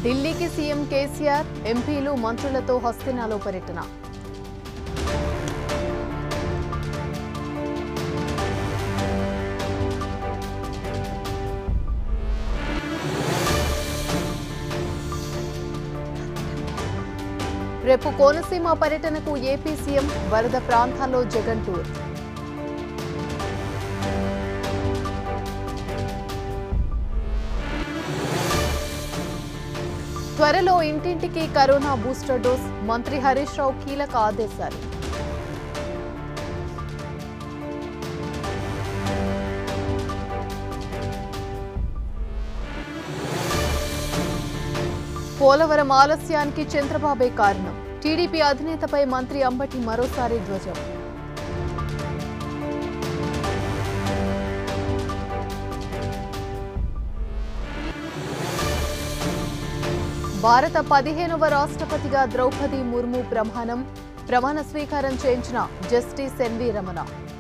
ఢిల్లీకి సీఎం కేసీఆర్ ఎంపీలు మంత్రులతో హస్తినాలో పర్యటన రేపు కోనసీమ పర్యటనకు ఏపీ సీఎం వరద ప్రాంతాల్లో జగన్ టూర్ త్వరలో ఇంటింటికి కరోనా బూస్టర్ డోస్ మంత్రి హరీష్ రావు కీలక ఆదేశాలు పోలవరం ఆలస్యానికి చంద్రబాబే కారణం టీడీపీ అధినేతపై మంత్రి అంబటి మరోసారి ధ్వజం భారత పదిహేనవ రాష్ట్రపతిగా ద్రౌపది ముర్ము ప్రమాణం ప్రమాణ స్వీకారం చేయించిన జస్టిస్ ఎన్వి రమణ